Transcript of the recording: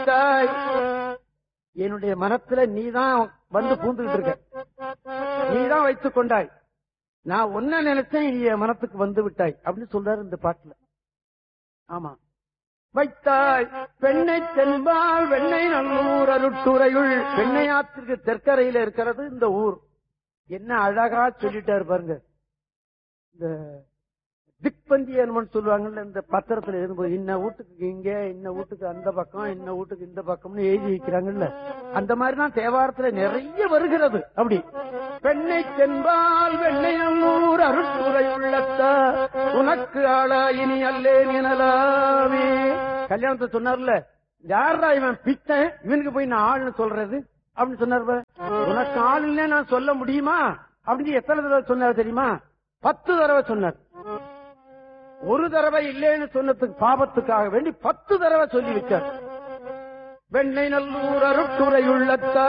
தாய், என்னுடைய மனத்துல நீதான் வந்து பூந்துகிட்டு இருக்க நீதான் வைத்துக் கொண்டாய் நான் ஒன்ன நினைச்சேன் நீ என் மனத்துக்கு வந்து விட்டாய் அப்படின்னு சொல்றாரு இந்த பாட்டுல ஆமா வைத்தாய் பெண்ணை தென்பால் வெண்ணை நல்லூர் அருட்டுறையுள் பெண்ணையாத்திற்கு தெற்கரையில இருக்கிறது இந்த ஊர் என்ன அழகா சொல்லிட்டாரு பாருங்க இந்த திக்பந்தி என்னமோன்னு சொல்லுவாங்கல்ல இந்த பத்திரத்துல எழுதும்போது இன்ன வீட்டுக்கு இங்க இன்ன வீட்டுக்கு அந்த பக்கம் இன்ன வீட்டுக்கு இந்த பக்கம்னு எழுதி வைக்கிறாங்கல்ல அந்த மாதிரி தான் தேவாரத்துல நிறைய வருகிறது அப்படி பெண்ணை தென்பால் வெண்ணை நல்லூர் அருட்டுரை உள்ளத்த உனக்கு ஆளா இனி அல்லேன் எனலாமே கல்யாணத்தை சொன்னார்ல யாரா இவன் பித்தன் இவனுக்கு போய் நான் ஆள்னு சொல்றது அப்படின்னு சொன்னார் பாரு. உனக்கு ஆள் இல்ல நான் சொல்ல முடியுமா அப்படின்னு எத்தனை தடவை சொன்னார் தெரியுமா பத்து தடவை சொன்னார் ஒரு தடவை இல்லைன்னு சொன்னதுக்கு பாபத்துக்காக வேண்டி பத்து தடவை சொல்லி வச்சார் வெண்ணை நல்லூர் அருட்டுரை உள்ளத்தா